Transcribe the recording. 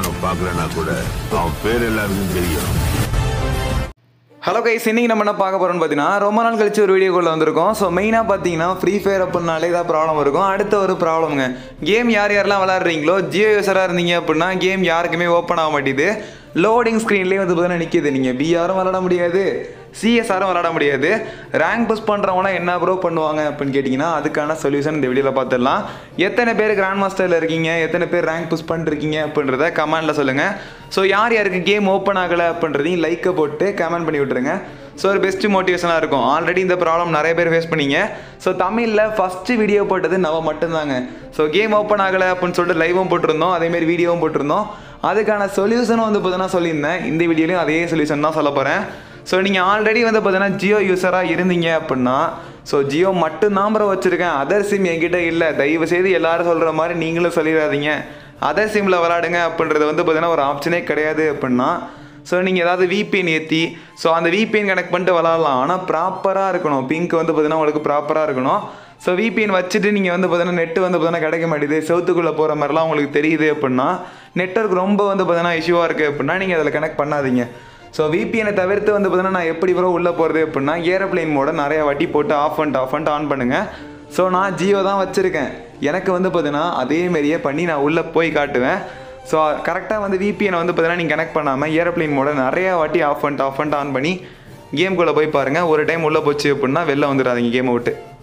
நானும் பார்க்கலனா கூட அவன் பேர் எல்லாருக்கும் தெரியும் ஹலோ கைஸ் இன்னைக்கு நம்ம என்ன பார்க்க போறோம்னு பார்த்தீங்கன்னா ரொம்ப நாள் கழிச்சு ஒரு வீடியோக்குள்ள வந்திருக்கோம் ஸோ மெயினாக பார்த்தீங்கன்னா ஃப்ரீ ஃபயர் அப்படின்னாலே ஏதாவது ப்ராப்ளம் இருக்கும் அடுத்த ஒரு ப்ராப்ளம்ங்க கேம் யார் யாரெல்லாம் விளாட்றீங்களோ ஜியோ யூஸராக இருந்தீங்க அப்படின்னா கேம் யாருக்குமே ஓப்பன் ஆக மாட்டேது லோடிங் ஸ்க்ரீன்லேயே வந்து பார்த்தீங்கன்னா நிற்கிது நீங்கள் பிஆரும் விளாட முடியாது சிஎஸ்ஆரும் விளாட முடியாது ரேங்க் புஷ் பண்ணுறவங்களாம் என்ன ப்ரோ பண்ணுவாங்க அப்படின்னு கேட்டிங்கன்னா அதுக்கான சொல்யூஷன் இந்த வீடியோவில் பார்த்துடலாம் எத்தனை பேர் கிராண்ட் மாஸ்டரில் இருக்கீங்க எத்தனை பேர் ரேங்க் புஷ் பண்ணிருக்கீங்க அப்படின்றத கமெண்ட்டில் சொல்லுங்கள் ஸோ யார் யாருக்கு கேம் ஓப்பன் ஆகலை அப்படின்றதையும் லைக்கை போட்டு கமெண்ட் பண்ணி விட்டுருங்க ஸோ ஒரு பெஸ்ட் மோட்டிவேஷனாக இருக்கும் ஆல்ரெடி இந்த ப்ராப்ளம் நிறைய பேர் ஃபேஸ் பண்ணீங்க ஸோ தமிழில் ஃபஸ்ட்டு வீடியோ போட்டது நம்ம மட்டும்தாங்க ஸோ கேம் ஓப்பன் ஆகலை அப்படின்னு சொல்லிட்டு லைவும் போட்டிருந்தோம் அதேமாரி வீடியோவும் போட்டிருந்தோம் அதுக்கான சொல்யூஷனும் வந்து பார்த்தீங்கன்னா சொல்லியிருந்தேன் இந்த வீடியோலையும் அதே சொல்யூஷன் தான் சொல்ல போகிறேன் ஸோ நீங்கள் ஆல்ரெடி வந்து பார்த்தீங்கன்னா ஜியோ யூஸராக இருந்தீங்க அப்படின்னா ஸோ ஜியோ மட்டும்தான் ப்ரோ வச்சுருக்கேன் அதர் சிம் என்கிட்ட இல்லை தயவு செய்து எல்லாரும் சொல்கிற மாதிரி நீங்களும் சொல்லிடாதீங்க அதர் சிம்மில் விளாடுங்க அப்படின்றது வந்து பார்த்தீங்கன்னா ஒரு ஆப்ஷனே கிடையாது அப்படின்னா ஸோ நீங்கள் ஏதாவது விபிஎன் ஏற்றி ஸோ அந்த விபிஎன் கனெக்ட் பண்ணிட்டு விளாட்லாம் ஆனால் ப்ராப்பராக இருக்கணும் பிங்க் வந்து பார்த்தீங்கன்னா உங்களுக்கு ப்ராப்பராக இருக்கணும் ஸோ விபிஎன் வச்சுட்டு நீங்கள் வந்து பார்த்தீங்கன்னா நெட்டு வந்து பார்த்தீங்கன்னா கிடைக்க மாட்டேது செவத்துக்குள்ளே போகிற மாதிரிலாம் உங்களுக்கு தெரியுது அப்படின்னா நெட்ஒர்க் ரொம்ப வந்து பார்த்தீங்கன்னா இஷ்யூவாக இருக்குது அப்படின்னா நீங்கள் அதில் கனெக்ட் பண்ணாதீங்க ஸோ விபிஎனை தவிர்த்து வந்து பார்த்தீங்கன்னா நான் எப்படி ப்ரோ உள்ளே போகிறது அப்படின்னா ஏரோப்ளைன் மோட நிறைய வட்டி போட்டு ஆஃப் பண்ணிட்டு ஆஃப் பண்ணிட்டு ஆன் பண்ணுங்கள் ஸோ நான் ஜியோ தான் வச்சுருக்கேன் எனக்கு வந்து பார்த்தீங்கன்னா அதே மாதிரியே பண்ணி நான் உள்ளே போய் காட்டுவேன் ஸோ கரெக்டாக வந்து விபிஎனை வந்து பார்த்தீங்கன்னா நீங்கள் கனெக்ட் பண்ணாமல் ஏரோப்ளைன் மோட நிறைய வாட்டி ஆஃப் பண்ணிட்டு ஆஃப் பண்ணிட்டு ஆன் பண்ணி கேம்குள்ளே போய் பாருங்கள் ஒரு டைம் உள்ளே போச்சு அப்படின்னா வெளில வந்துடாதீங்க கேமை விட்டு